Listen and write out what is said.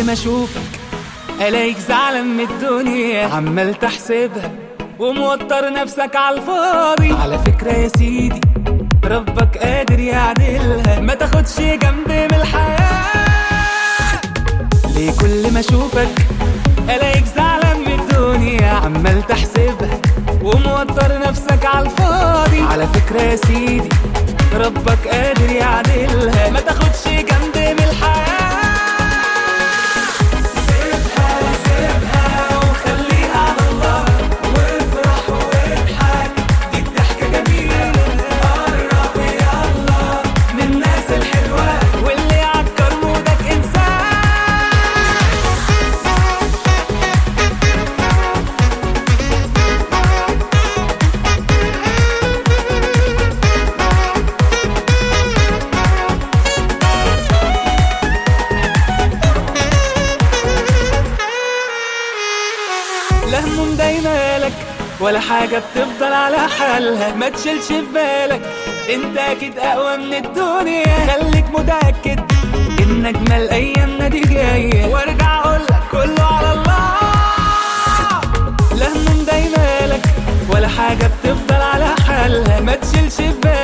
ما اشوفك الاقيك زعلان من الدنيا عمال تحسبها وموتر نفسك على الفاضي على فكرة يا سيدي ربك قادر يعدلها ما تاخدش جنب من الحياة ليه كل ما اشوفك الاقيك زعلان من الدنيا عمال تحسبها وموتر نفسك على الفاضي على فكرة يا سيدي ربك قادر يعدلها ما تاخدش جنب من الحياة سيبها سيبها وخليها على الله وافرح واضحك دي الضحكة جميلة قرب يلا من الناس الحلوة واللي عكر مودك انسان لا هموم دايما لك ولا حاجة بتفضل على حالها ما تشيلش في بالك انت اكيد اقوى من الدنيا خليك متأكد ان اجمل ايامنا دي جاية وارجع اقولك كله على الله لا هموم دايما لك ولا حاجة بتفضل على حالها ما تشيلش في بالك